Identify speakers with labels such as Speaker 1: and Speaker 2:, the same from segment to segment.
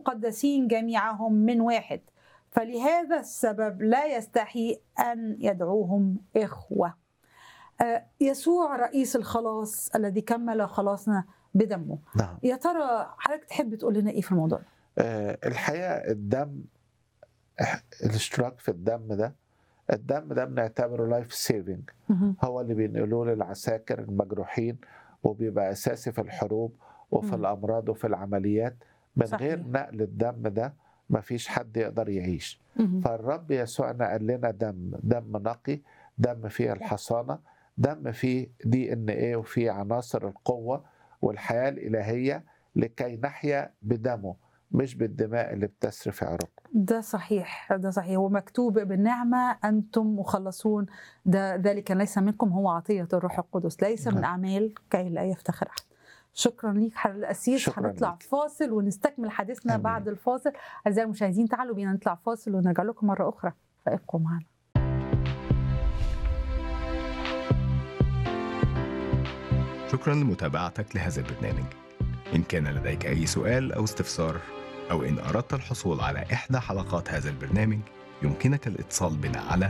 Speaker 1: المقدسين جميعهم من واحد فلهذا السبب لا يستحي أن يدعوهم إخوة آه، يسوع رئيس الخلاص الذي كمل خلاصنا بدمه
Speaker 2: نعم
Speaker 1: يا ترى حضرتك تحب تقول لنا ايه في الموضوع ده؟
Speaker 2: آه، الحقيقه الدم إح- الاشتراك في الدم ده الدم ده بنعتبره لايف سيفنج
Speaker 1: مهم.
Speaker 2: هو اللي بينقلوه للعساكر المجروحين وبيبقى اساسي في الحروب وفي
Speaker 1: مم.
Speaker 2: الامراض وفي العمليات من
Speaker 1: صحيح.
Speaker 2: غير نقل الدم ده مفيش حد يقدر يعيش
Speaker 1: مهم.
Speaker 2: فالرب يسوع نقل لنا دم دم نقي دم فيه الحصانه دم فيه دي ان ايه وفيه عناصر القوه والحياه الالهيه لكي نحيا بدمه مش بالدماء اللي بتسري في عروقنا
Speaker 1: ده صحيح ده صحيح ومكتوب بالنعمة أنتم مخلصون ده ذلك ليس منكم هو عطية الروح القدس ليس من
Speaker 2: نعم.
Speaker 1: أعمال كي لا يفتخر أحد شكرا ليك حضرتك الأسيس
Speaker 2: شكراً
Speaker 1: هنطلع
Speaker 2: ليك.
Speaker 1: فاصل ونستكمل حديثنا
Speaker 2: آمين.
Speaker 1: بعد الفاصل أعزائي المشاهدين تعالوا بينا نطلع فاصل ونرجع لكم مرة أخرى فابقوا معنا
Speaker 3: شكرا لمتابعتك لهذا البرنامج إن كان لديك أي سؤال أو استفسار أو إن أردت الحصول على إحدى حلقات هذا البرنامج يمكنك الاتصال بنا على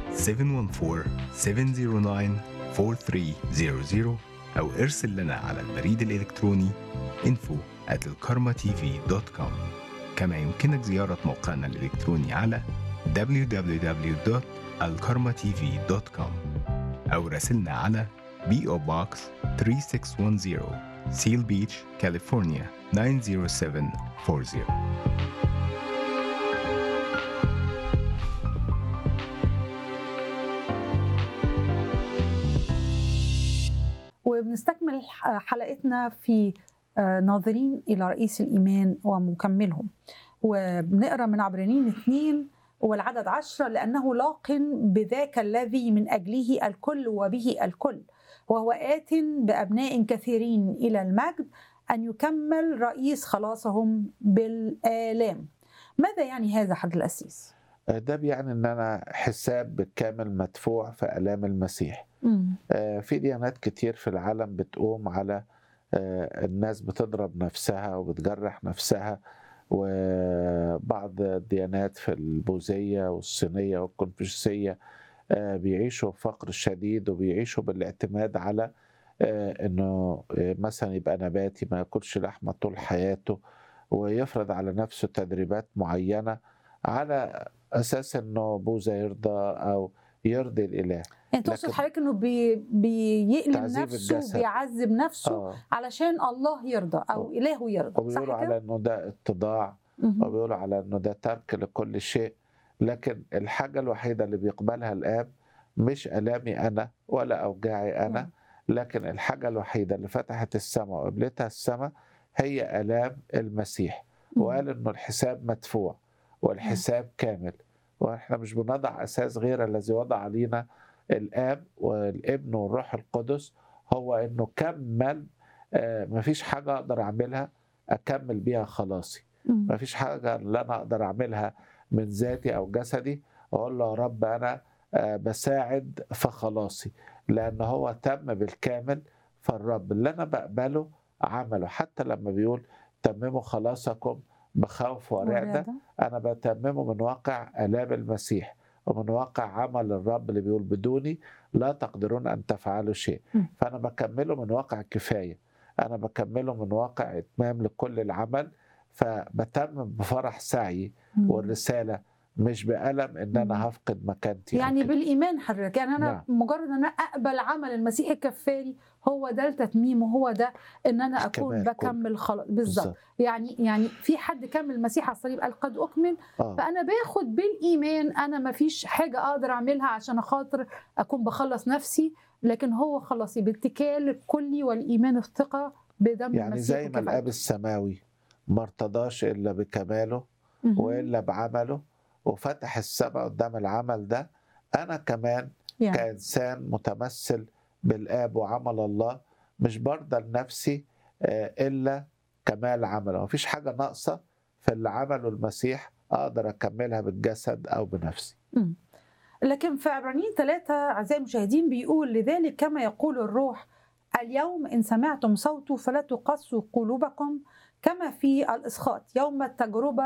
Speaker 3: 714-709-4300 أو ارسل لنا على البريد الإلكتروني info at الكارما-tv.com كما يمكنك زيارة موقعنا الإلكتروني على www.alkarmatv.com أو راسلنا على PO Box 3610 Seal Beach, California 90740
Speaker 1: وبنستكمل ح- حلقتنا في آه، ناظرين إلى رئيس الإيمان ومكملهم وبنقرأ من عبرانيين اثنين والعدد عشرة لأنه لاق بذاك الذي من أجله الكل وبه الكل وهو آت بأبناء كثيرين إلى المجد أن يكمل رئيس خلاصهم بالآلام ماذا يعني هذا حد الأسيس؟
Speaker 2: ده بيعني ان انا حساب بالكامل مدفوع في الام المسيح
Speaker 1: مم.
Speaker 2: آه، في ديانات كتير في العالم بتقوم على آه، الناس بتضرب نفسها وبتجرح نفسها وبعض الديانات في البوذية والصينية والكونفوشيسية آه، بيعيشوا فقر شديد وبيعيشوا بالاعتماد على آه، انه آه، مثلا يبقى نباتي ما ياكلش لحمة طول حياته ويفرض على نفسه تدريبات معينة على اساس انه بوذا يرضى او يرضي الاله
Speaker 1: يعني تقصد
Speaker 2: لكن-
Speaker 1: حضرتك انه بي بيألم
Speaker 2: تعذيب
Speaker 1: نفسه
Speaker 2: الجسد.
Speaker 1: وبيعذب نفسه
Speaker 2: اه
Speaker 1: علشان الله يرضى او الهه يرضى صح
Speaker 2: وبيقولوا على
Speaker 1: كده؟
Speaker 2: انه ده اتضاع
Speaker 1: مهم.
Speaker 2: وبيقولوا على انه ده ترك لكل شيء لكن الحاجه الوحيده اللي بيقبلها الاب مش الامي انا ولا اوجاعي انا
Speaker 1: نعم.
Speaker 2: لكن الحاجه الوحيده اللي فتحت السماء وقبلتها السماء هي الام المسيح وقال انه الحساب مدفوع والحساب كامل واحنا مش بنضع اساس غير الذي وضع علينا الاب والابن والروح القدس هو انه كمل آه، مفيش حاجه اقدر اعملها اكمل بيها خلاصي
Speaker 1: مم.
Speaker 2: مفيش حاجه اللي انا اقدر اعملها من ذاتي او جسدي اقول له يا رب انا آه، بساعد في خلاصي لان هو تم بالكامل فالرب اللي انا بقبله عمله حتى لما بيقول تمموا خلاصكم بخوف ورعده
Speaker 1: والرعدة.
Speaker 2: انا بتممه من واقع الام المسيح ومن واقع عمل الرب اللي بيقول بدوني لا تقدرون ان تفعلوا شيء
Speaker 1: م.
Speaker 2: فانا بكمله من واقع كفايه انا بكمله من واقع اتمام لكل العمل فبتمم بفرح سعي
Speaker 1: مم.
Speaker 2: والرساله مش بألم ان
Speaker 1: مم.
Speaker 2: انا هفقد مكانتي أو
Speaker 1: يعني
Speaker 2: كده.
Speaker 1: بالايمان حضرتك يعني انا
Speaker 2: نعم.
Speaker 1: مجرد ان انا اقبل عمل المسيح الكفاري هو ده التتميم وهو ده ان انا اكون
Speaker 2: الكمال
Speaker 1: بكمل خلاص بالظبط
Speaker 2: بالظبط.
Speaker 1: يعني يعني في حد كمل المسيح على الصليب قال قد اكمل
Speaker 2: اه
Speaker 1: فانا باخد بالايمان انا ما فيش حاجه اقدر اعملها عشان خاطر اكون بخلص نفسي لكن هو خلصي باتكال الكلي والايمان الثقه بدم
Speaker 2: يعني
Speaker 1: المسيح
Speaker 2: زي ما
Speaker 1: وكفايته.
Speaker 2: الاب السماوي ما ارتضاش الا بكماله
Speaker 1: مهم.
Speaker 2: والا بعمله وفتح السماء قدام العمل ده انا كمان
Speaker 1: يعني
Speaker 2: كانسان متمثل بالاب وعمل الله مش برضى لنفسي آه، الا كمال عمله مفيش حاجه ناقصه في اللي عمله المسيح اقدر اكملها بالجسد او بنفسي
Speaker 1: مم. لكن في عبرانيين ثلاثة أعزائي المشاهدين بيقول لذلك كما يقول الروح اليوم إن سمعتم صوته فلا تقسوا قلوبكم كما في الإسخاط يوم التجربة